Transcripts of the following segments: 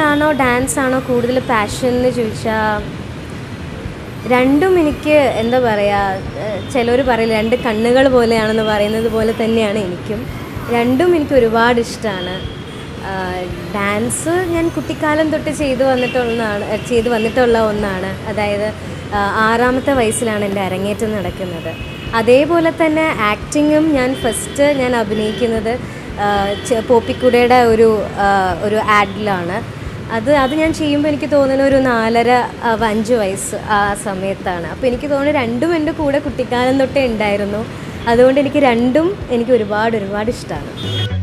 ആണോ ഡാൻസ് ആണോ കൂടുതൽ പാഷൻ എന്ന് ചോദിച്ചാൽ രണ്ടും എനിക്ക് എന്താ പറയുക ചിലർ പറയില്ല രണ്ട് കണ്ണുകൾ പോലെയാണെന്ന് പറയുന്നത് പോലെ തന്നെയാണ് എനിക്കും രണ്ടും എനിക്ക് ഒരുപാട് ഇഷ്ടമാണ് ഡാൻസ് ഞാൻ കുട്ടിക്കാലം തൊട്ട് ചെയ്തു വന്നിട്ടുള്ളതാണ് ഏഹ് ചെയ്തു വന്നിട്ടുള്ള ഒന്നാണ് അതായത് ആ, ആറാമത്തെ വയസ്സിലാണ് എൻ്റെ അരങ്ങേറ്റം നടക്കുന്നത് അതേപോലെ തന്നെ ആക്ടിങ്ങും ഞാൻ ഫസ്റ്റ് ഞാൻ അഭിനയിക്കുന്നത് ആ, ചെ- പോപ്പിക്കുടയുടെ ഒരു ആ, ഒരു ആഡിലാണ് അത് അത് ഞാൻ ചെയ്യുമ്പോൾ എനിക്ക് തോന്നുന്ന ഒരു നാലര ആ, അഞ്ച് വയസ്സ് ആ സമയത്താണ് അപ്പോൾ എനിക്ക് തോന്നുന്നു രണ്ടും എൻ്റെ കൂടെ കുട്ടിക്കാലം തൊട്ടേ ഉണ്ടായിരുന്നു അതുകൊണ്ട് എനിക്ക് രണ്ടും എനിക്ക് ഒരുപാട് ഒരുപാട് ഇഷ്ടമാണ്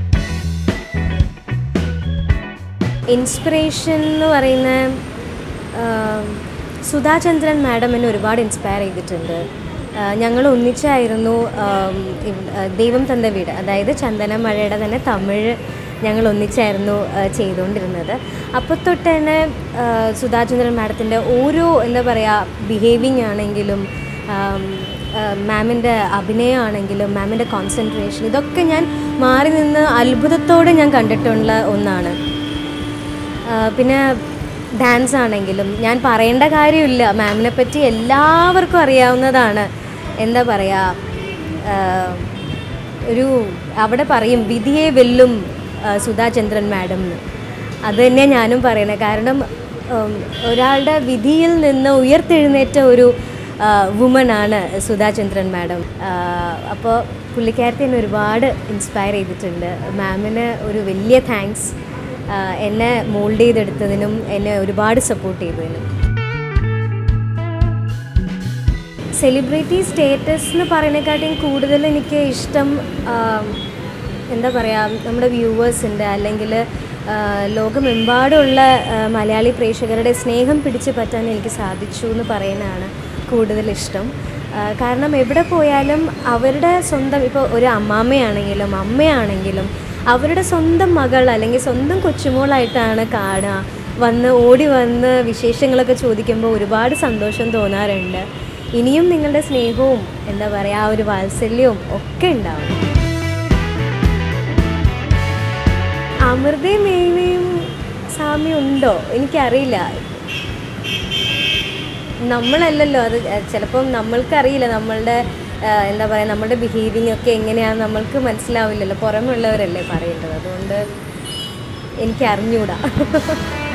ഇൻസ്പിറേഷൻ എന്ന് പറയുന്ന ആം, സുധാചന്ദ്രൻ മാഡം എന്നെ ഒരുപാട് ഇൻസ്പയർ ചെയ്തിട്ടുണ്ട് ആ, ഞങ്ങൾ ഒന്നിച്ചായിരുന്നു ആം, ഇവ്- ആ, ദൈവം തந்த വീട് അതായത് ചന്ദന മഴയുടെ തന്നെ തമിഴ് ഞങ്ങൾ ഒന്നിച്ചായിരുന്നു ആ, ചെയ്തുകൊണ്ടിരുന്നത് അപ്പോൾ തൊട്ട് തന്നെ ആ, സുധാചന്ദ്രൻ മാഡത്തിൻ്റെ ഓരോ എന്താ പറയുക ബിഹേവിങ് ആണെങ്കിലും മാമിൻ്റെ അഭിനയമാണെങ്കിലും മാമിൻ്റെ കോൺസെൻട്രേഷൻ ഇതൊക്കെ ഞാൻ മാറി നിന്ന് അത്ഭുതത്തോടെ ഞാൻ കണ്ടിട്ടുള്ള ഒന്നാണ് ആ, പിന്നെ ഡാൻസ് ആണെങ്കിലും ഞാൻ പറയേണ്ട കാര്യമില്ല മാമിനെ പറ്റി എല്ലാവർക്കും അറിയാവുന്നതാണ് എന്താ പറയുക ഒരു അവിടെ പറയും വിധിയെ വെല്ലും ആ, സുധാചന്ദ്രൻ മാഡം എന്ന് അത് തന്നെ ഞാനും പറയണേ കാരണം ഉം, ഒരാളുടെ വിധിയിൽ നിന്ന് ഉയർത്തെഴുന്നേറ്റ ഒരു വുമൺ ആണ് സുധാചന്ദ്രൻ മാഡം അപ്പോൾ പുള്ളിക്കാരത്തി എന്നെ ഒരുപാട് ഇൻസ്പയർ ചെയ്തിട്ടുണ്ട് മാമിന് ഒരു വലിയ താങ്ക്സ് എന്നെ മോൾഡ് ചെയ്തെടുത്തതിനും എന്നെ ഒരുപാട് സപ്പോർട്ട് ചെയ്തതിനും സെലിബ്രിറ്റി സ്റ്റേറ്റസ് എന്ന് പറയുന്നതിനെക്കാട്ടിയും കൂടുതൽ എനിക്ക് ഇഷ്ടം ആ, എന്താ പറയുക നമ്മുടെ വ്യൂവേഴ്സിൻ്റെ അല്ലെങ്കിൽ ലോകമെമ്പാടുമുള്ള ആ, മലയാളി പ്രേക്ഷകരുടെ സ്നേഹം പിടിച്ചു പറ്റാൻ എനിക്ക് സാധിച്ചു എന്ന് പറയുന്നതാണ് കൂടുതൽ ഇഷ്ടം ആ, കാരണം എവിടെ പോയാലും അവരുടെ സ്വന്തം ഇപ്പോൾ ഒരു അമ്മാമ്മയാണെങ്കിലും അമ്മയാണെങ്കിലും അവരുടെ സ്വന്തം മകൾ അല്ലെങ്കിൽ സ്വന്തം കൊച്ചുമോളായിട്ടാണ് കാണുക വന്ന് ഓടി വന്ന് വിശേഷങ്ങളൊക്കെ ചോദിക്കുമ്പോൾ ഒരുപാട് സന്തോഷം തോന്നാറുണ്ട് ഇനിയും നിങ്ങളുടെ സ്നേഹവും എന്താ പറയുക ആ ഒരു വാത്സല്യവും ഒക്കെ ഉണ്ടാവും അമൃതയും മേനയും സാമ്യം ഉണ്ടോ എനിക്കറിയില്ല നമ്മളല്ലല്ലോ അത് ചിലപ്പം നമ്മൾക്കറിയില്ല നമ്മളുടെ ആ, എന്താ പറയുക നമ്മുടെ ബിഹേവിങ് ഒക്കെ എങ്ങനെയാണെന്ന് നമ്മൾക്ക് മനസ്സിലാവില്ലല്ലോ പുറമെയുള്ളവരല്ലേ പറയേണ്ടത് അതുകൊണ്ട് എനിക്ക് അറിഞ്ഞൂടാ